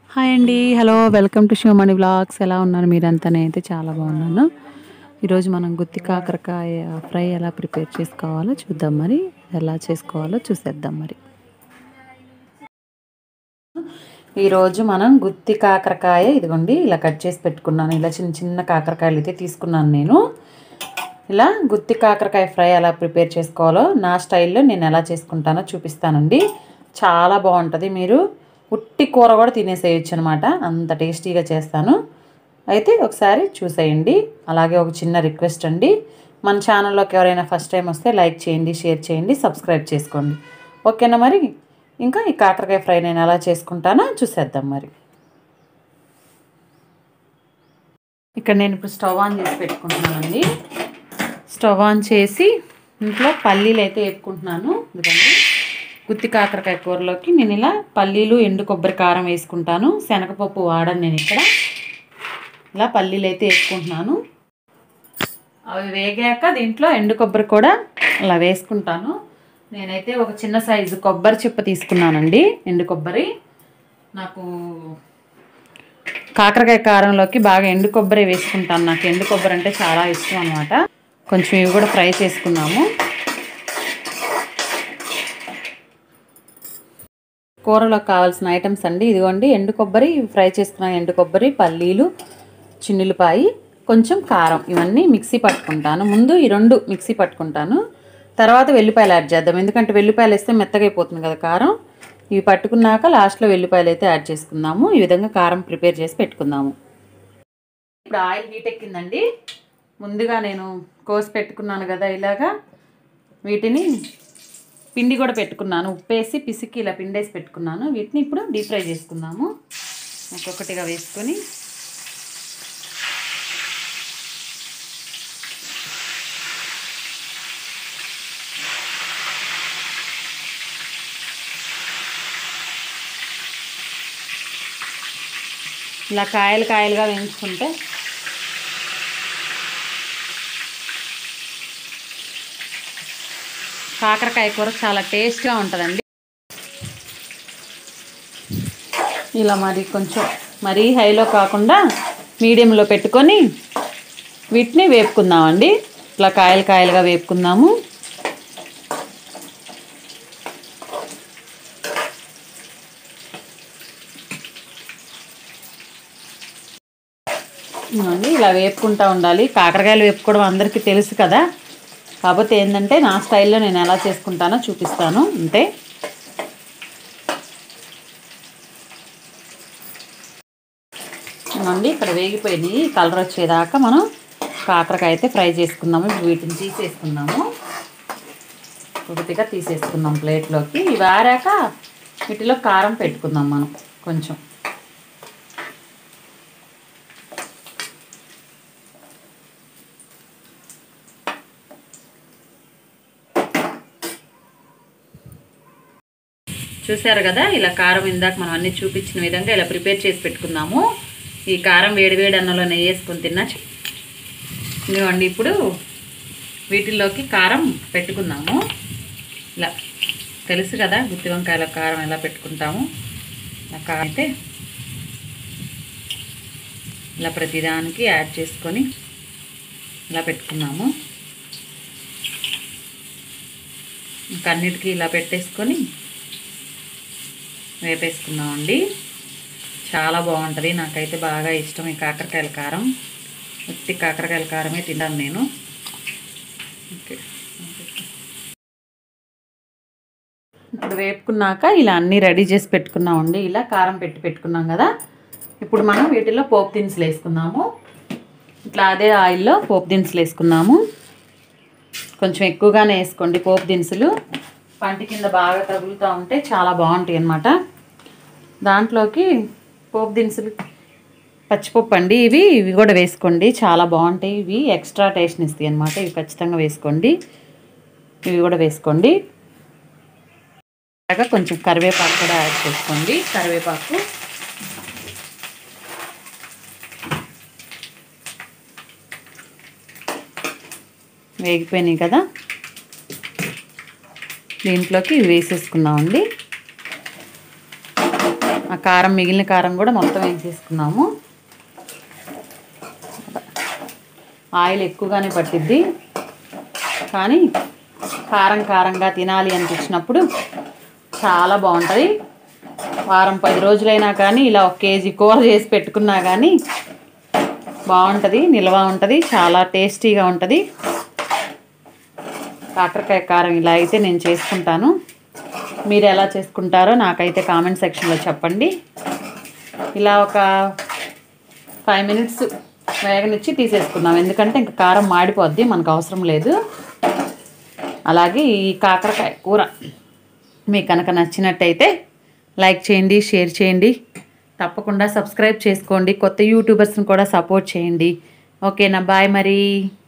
hi అండి hello welcome to Shivamani vlogs ఎలా ఉన్నారు మీరంతా నేనైతే చాలా బాగున్నాను ఈరోజు మనం గుత్తి కాకరకాయ ఫ్రై ఎలా ప్రిపేర్ చేసుకోవాలో చూద్దాం మరి ఎలా చేసుకోవాలో చూసేద్దాం మరి ఈరోజు మనం గుత్తి కాకరకాయ ఇదిగోండి ఇలా కట్ చేసి పెట్టుకున్నాను ఇలా చిన్న చిన్న కాకరకాయలు అయితే తీసుకున్నాను నేను ఇలా గుత్తి కాకరకాయ ఫ్రై ఎలా ప్రిపేర్ చేసుకోవాలో నా స్టైల్లో నేను ఎలా చేసుకుంటానో చూపిస్తానండి చాలా బాగుంటుంది మీరు ఉట్టి కూర కూడా తినేసేయచ్చు అనమాట అంత టేస్టీగా చేస్తాను అయితే ఒకసారి చూసేయండి అలాగే ఒక చిన్న రిక్వెస్ట్ అండి మన ఛానల్లోకి ఎవరైనా ఫస్ట్ టైం వస్తే లైక్ చేయండి షేర్ చేయండి సబ్స్క్రైబ్ చేసుకోండి ఓకేనా మరి ఇంకా ఈ కాకరకాయ ఫ్రై నేను ఎలా చేసుకుంటానో చూసేద్దాం మరి ఇక్కడ నేను ఇప్పుడు స్టవ్ ఆన్ చేసి పెట్టుకుంటున్నానండి స్టవ్ ఆన్ చేసి ఇంట్లో పల్లీలు అయితే వేపుకుంటున్నాను ఎందుకంటే గుత్తి కాకరకాయ కూరలోకి నేను ఇలా పల్లీలు ఎండు కొబ్బరి కారం వేసుకుంటాను శనగపప్పు వాడను నేను ఇక్కడ ఇలా పల్లీలు అయితే వేసుకుంటున్నాను అవి వేగాక దీంట్లో ఎండు కొబ్బరి కూడా అలా వేసుకుంటాను నేనైతే ఒక చిన్న సైజు కొబ్బరి చిప్ప తీసుకున్నానండి ఎండు కొబ్బరి నాకు కాకరకాయ కారంలోకి బాగా ఎండు కొబ్బరి వేసుకుంటాను నాకు ఎండు కొబ్బరి అంటే చాలా ఇష్టం అనమాట కొంచెం ఇవి కూడా ఫ్రై చేసుకున్నాము కూరలో కావాల్సిన ఐటమ్స్ అండి ఇదిగోండి ఎండు కొబ్బరి ఫ్రై చేసుకున్న ఎండు కొబ్బరి పల్లీలు చిన్నులపాయి కొంచెం కారం ఇవన్నీ మిక్సీ పట్టుకుంటాను ముందు ఈ రెండు మిక్సీ పట్టుకుంటాను తర్వాత వెల్లిపాయలు యాడ్ చేద్దాం ఎందుకంటే వెల్లిపాయలు వేస్తే మెత్తగా అయిపోతుంది కదా కారం ఇవి పట్టుకున్నాక లాస్ట్లో వెల్లిపాయలు అయితే యాడ్ చేసుకుందాము ఈ విధంగా కారం ప్రిపేర్ చేసి పెట్టుకుందాము ఇప్పుడు ఆయిల్ హీట్ ఎక్కిందండి ముందుగా నేను కోసి పెట్టుకున్నాను కదా ఇలాగా వీటిని పిండి కూడా పెట్టుకున్నాను ఉప్పేసి పిసికి ఇలా పిండేసి పెట్టుకున్నాను వీటిని ఇప్పుడు డీప్ ఫ్రై చేసుకుందాము ఒక్కొక్కటిగా వేసుకొని ఇలా కాయలు కాయలుగా వేయించుకుంటే కాకరకాయ కూర చాలా టేస్ట్గా ఉంటుందండి ఇలా మరి కొంచెం మరీ హైలో కాకుండా మీడియంలో పెట్టుకొని వీటిని వేపుకుందామండి ఇట్లా కాయలు కాయలుగా వేపుకుందాము ఇదిగోండి ఇలా వేపుకుంటూ ఉండాలి కాకరకాయలు వేపుకోవడం అందరికీ తెలుసు కదా కాకపోతే ఏంటంటే నా స్టైల్లో నేను ఎలా చేసుకుంటానో చూపిస్తాను అంతే ఇదిగోండి ఇక్కడ వేగిపోయినాయి కలర్ వచ్చేదాకా మనం కాకరకాయ అయితే ఫ్రై చేసుకుందాము ఇప్పుడు వీటిని తీసేసుకుందాము ఒకటిగా తీసేసుకుందాం ప్లేట్లోకి ఇవి ఆరాక వీటిలో కారం పెట్టుకుందాం మనం కొంచెం చూసారు కదా ఇలా కారం ఇందాక మనం అన్ని చూపించిన విధంగా ఇలా ప్రిపేర్ చేసి పెట్టుకుందాము ఈ కారం వేడివేడి అన్నంలో నెయ్యి వేసుకొని తిన్నా ఇదిగోండి ఇప్పుడు వీటిల్లోకి కారం పెట్టుకుందాము ఇలా తెలుసు కదా గుత్తి వంకాయల కారం ఎలా పెట్టుకుంటాము ఇలా కారం అయితే ఇలా ప్రతిదానికి యాడ్ చేసుకొని ఇలా పెట్టుకున్నాము ఇంకా అన్నిటికీ ఇలా పెట్టేసుకొని వేపేసుకుందామండి చాలా బాగుంటుంది నాకైతే బాగా ఇష్టం ఈ కాకరకాయల కారం ఉత్తి కాకరకాయల కారమే తిన్నాను నేను ఓకే ఇప్పుడు వేపుకున్నాక ఇలా అన్నీ రెడీ చేసి పెట్టుకున్నామండి ఇలా కారం పెట్టి పెట్టుకున్నాం కదా ఇప్పుడు మనం వీటిలో పోపు దినుసులు వేసుకుందాము ఇట్లా అదే ఆయిల్లో పోపు దినుసులు వేసుకున్నాము కొంచెం ఎక్కువగానే వేసుకోండి పోపు దినుసులు పంటి కింద బాగా తగులుతూ ఉంటే చాలా బాగుంటాయి అన్నమాట దాంట్లోకి పోపు దినుసులు పచ్చిపప్పు అండి ఇవి ఇవి కూడా వేసుకోండి చాలా బాగుంటాయి ఇవి ఎక్స్ట్రా టేస్ట్ని ఇస్తాయి అనమాట ఇవి ఖచ్చితంగా వేసుకోండి ఇవి కూడా వేసుకోండి అలాగా కొంచెం కరివేపాకు కూడా యాడ్ చేసుకోండి కరివేపాకు వేగిపోయినాయి కదా దీంట్లోకి ఇవి వేసేసుకుందామండి ఆ కారం మిగిలిన కారం కూడా మొత్తం వేసేసుకున్నాము ఆయిల్ ఎక్కువగానే పట్టిద్ది కానీ కారం కారంగా తినాలి అనిపించినప్పుడు చాలా బాగుంటుంది వారం పది రోజులైనా కానీ ఇలా ఒక కేజీ కూర చేసి పెట్టుకున్నా కానీ బాగుంటుంది నిల్వ ఉంటుంది చాలా టేస్టీగా ఉంటుంది కాకరకాయ కారం ఇలా అయితే నేను చేసుకుంటాను మీరు ఎలా చేసుకుంటారో నాకైతే కామెంట్ సెక్షన్లో చెప్పండి ఇలా ఒక ఫైవ్ మినిట్స్ వేగనిచ్చి తీసేసుకుందాం ఎందుకంటే ఇంకా కారం మాడిపోద్ది మనకు అవసరం లేదు అలాగే ఈ కాకరకాయ కూర మీకు కనుక నచ్చినట్టయితే లైక్ చేయండి షేర్ చేయండి తప్పకుండా సబ్స్క్రైబ్ చేసుకోండి కొత్త యూట్యూబర్స్ని కూడా సపోర్ట్ చేయండి ఓకేనా బాయ్ మరి